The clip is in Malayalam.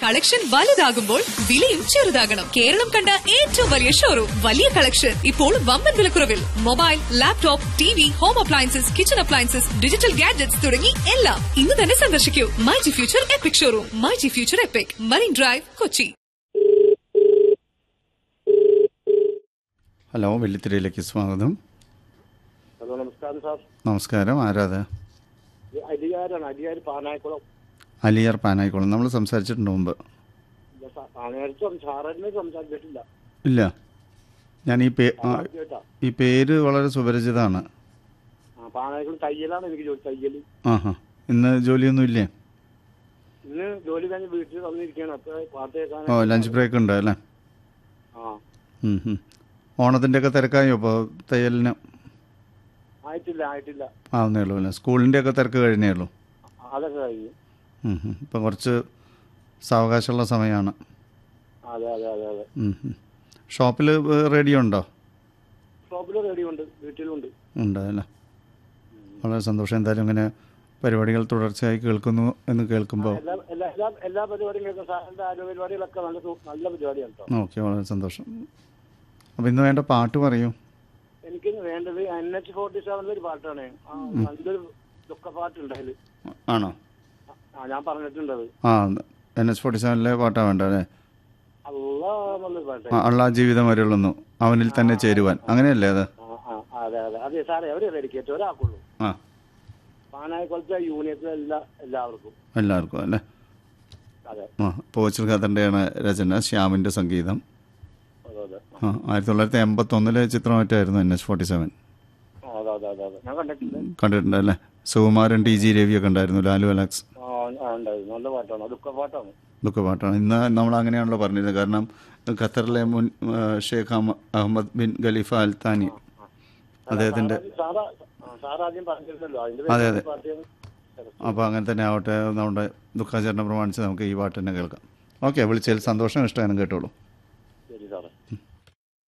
കളക്ഷൻ വലുതാകുമ്പോൾ വിലയും ചെറുതാകണം കേരളം കണ്ട ഏറ്റവും വലിയ ഷോറൂം വലിയ കളക്ഷൻ ഇപ്പോൾ വമ്പൻ വിലക്കുറവിൽ mobile laptop T V home appliances kitchen appliances digital gadgets തുടങ്ങി എല്ലാം ഇന്ന് തന്നെ സന്ദർശിക്കൂ my G future epic showroom my G future epic Marine Drive Kochi hello വെള്ളിത്തിരയിലേക്ക് സ്വാഗതം ഹലോ നമസ്കാരം സാർ നമസ്കാരം ആരാത് ഇത് അലിയാരാണ് അലിയാർ പാനായക്കുളം അലിയാർ പാനായിക്കോളം നമ്മൾ സംസാരിച്ചിട്ടുണ്ട് മുമ്പ് ഇത് സാ- പാനായത്തും സാറിനെ സംസാരിച്ചിട്ടില്ല ഇല്ല ഞാൻ ഈ പേ ആ, കേട്ടാ ഈ പേര് വളരെ സുപരിചിതമാണ് ആ പാനായക്കുളം തയ്യലാണ് എനിക്ക് ജോലി തയ്യൽ ആഹാ ഇന്ന് ജോലിയൊന്നും ഇല്ലേ ഇന്ന് ജോലി കഴിഞ്ഞ് വീട്ടിൽ വന്നിരിക്കുകയാണ് അപ്പൊ പാട്ട് കേൾക്കാൻ ഓ ലഞ്ച് ബ്രേക്ക് ഉണ്ട് അല്ലേ ആ ഉം, ഉം. ഓണത്തിൻ്റെ ഒക്കെ തിരക്കായോ ഇപ്പോൾ തയ്യലിന് ആയിട്ടില്ല ആയിട്ടില്ല ആവുന്നേ ഉള്ളൂ അല്ലേ സ്കൂളിൻ്റെ ഒക്കെ തിരക്ക് കഴിഞ്ഞേ ഉള്ളൂ അതൊക്കെ കഴിഞ്ഞു ഉം, ഉം. ഇപ്പം കുറച്ച് സാവകാശമുള്ള സമയമാണ് അതെ അതെ അതെ അതെ ഷോപ്പിൽ റേഡിയോ ഉണ്ടോ ഷോപ്പിൽ റെഡിയുണ്ട് വീട്ടിലുണ്ട് ഉണ്ട് അല്ലേ വളരെ സന്തോഷം എന്തായാലും ഇങ്ങനെ പരിപാടികൾ തുടർച്ചയായി കേൾക്കുന്നു എന്ന് കേൾക്കുമ്പോൾ എല്ലാ എല്ലാ എല്ലാ എല്ലാ പരിപാടിയും കേൾക്കും സാറിന്റെ ആരോഗ്യ പരിപാടികളൊക്കെ നല്ല സു- നല്ല പരിപാടിയാണ് കേട്ടോ ഓക്കെ വളരെ സന്തോഷം അപ്പോൾ ഇന്ന് വേണ്ട പാട്ട് പറയൂ എനിക്ക് വേണ്ടത് എൻ എച്ച് ഫോർട്ടി സെവനിലെ ഒരു പാട്ടാണ് ആ നല്ലൊരു ദുഃഖപ്പാട്ടുണ്ട് അതിൽ ആണോ ആ ഞാൻ പറഞ്ഞിട്ടുണ്ടത് ആ എൻ എച്ച് ഫോർട്ടി സെവനിലെ പാട്ടാണ് വേണ്ട അല്ലേ അല്ലാ എന്നുള്ളൊരു പാട്ട് ആ അള്ള ജീവിതം വരെയുള്ളൂ അവനിൽ തന്നെ ചേരുവാൻ അങ്ങനെയല്ലേ അത് ആ, ആ, അതെ അതെ അതെ സാറേ എവിടെ ഡെഡിക്കേറ്റ് ഒരാൾക്കുള്ളൂ ആ പാനായിക്കൊളത്തെ യൂണിയത്തിലെ എല്ലാ എല്ലാവർക്കും എല്ലാവർക്കും അല്ലേ അതെ ആ പോച്ചൽ ഖാദറിൻ്റെയാണ് രചന ശ്യാമിൻ്റെ സംഗീതം അതെ അതെ ആ ആയിരത്തി തൊള്ളായിരത്തി എൺപത്തൊന്നിലെ ചിത്രം മറ്റായിരുന്നു എൻ എച്ച് ഫോർട്ടി സെവൻ ആ, അതെ അതെ അതെ അതെ ഞാൻ കണ്ടിട്ടില്ല കണ്ടിട്ടുണ്ട് അല്ലേ സുകുമാരൻ ടി ജി രവിയൊക്കെ ഉണ്ടായിരുന്നു ലാലു അലക്സ് ആ ആ, ഉണ്ടായിരുന്നു നല്ല പാട്ടാണ് ദുഃഖപ്പാട്ടാണ് ഇതൊക്കെ പാട്ടാണ് ഇന്ന് നമ്മൾ അങ്ങനെയാണല്ലോ പറഞ്ഞിരുന്നത് കാരണം ഖത്തറിലെ മുൻ ആ, ഷേഖ് അഹമ്മ- Ahmed bin Khalifa Al Thani അദ്ദേഹത്തിൻ്റെ സാറാ ആ, സാറാദ്യം പറഞ്ഞിരുന്നല്ലോ അതിന്റെ അതെ, പേരിൽ അതെ. പാർട്ടിയാണ് അപ്പോൾ അങ്ങനെ തന്നെ ആവട്ടെ നമ്മുടെ ദുഃഖാചരണം പ്രമാണിച്ച് നമുക്ക് ഈ പാട്ട് തന്നെ കേൾക്കാം ഓക്കെ വിളിച്ചതിൽ സന്തോഷം ഇഷ്ടമാനും കേട്ടോളൂ ശരി സാറേ